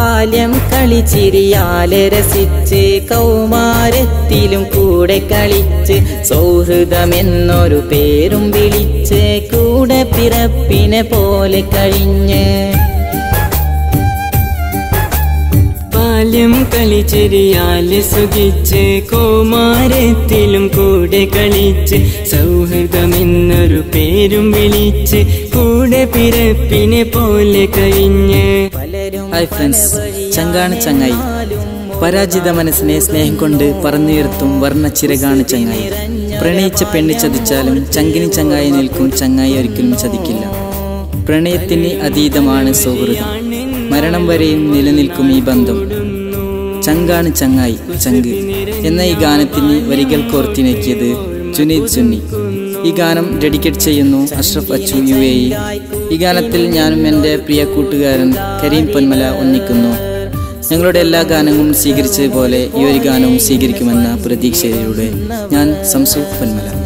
ബാല്യം കളിച്ചിരിയാലെ രസിച്ച് കൗമാരത്തിലും കൂടെ കളിച്ച് സൗഹൃദമെന്നൊരു പേരും വിളിച്ച് കൂടെ പിറപ്പിനെ പോലെ കഴിഞ്ഞ് ബാല്യം കളിച്ചെറിയാല് സുഖിച്ച് കോമാരത്തിലും കൂടെ കളിച്ച് സൗഹൃദമെന്നൊരു പേരും വിളിച്ച് കൂടെ പിറപ്പിനെ പോലെ കഴിഞ്ഞ് പലരും ഹായ് ഫ്രണ്ട്സ് ചങ്കാണ് ചങ്ങായി പരാജിത മനസ്സിനെ സ്നേഹം കൊണ്ട് പറന്നുയർത്തും വർണ്ണച്ചിരകാണ് ചങ്ങായി പ്രണയിച്ച പെണ്ണ് ചതിച്ചാലും ചങ്കിനി ചങ്ങായി നിൽക്കും ചങ്ങായി ഒരിക്കലും ചതിക്കില്ല പ്രണയത്തിന് അതീതമാണ് സൗഹൃദം മരണം വരെയും നിലനിൽക്കും ഈ ബന്ധം ചങ്കാണ് ചങ്ങായി ചങ്ക് എന്ന ഈ ഗാനത്തിന് വരികൾ കോർത്തിണക്കിയത് ജുനീദ് സുന്നി ഈ ഗാനം ഡെഡിക്കേറ്റ് ചെയ്യുന്നു Ashraf Achu U A E ഈ ഗാനത്തിൽ ഞാനും എൻ്റെ പ്രിയ കൂട്ടുകാരൻ കരീം പൊന്മല ഒന്നിക്കുന്നു ഞങ്ങളുടെ എല്ലാ ഗാനങ്ങളും സ്വീകരിച്ചതുപോലെ ഈ ഒരു ഗാനവും സ്വീകരിക്കുമെന്ന പ്രതീക്ഷയിലൂടെ ഞാൻ സംസു പൊന്മല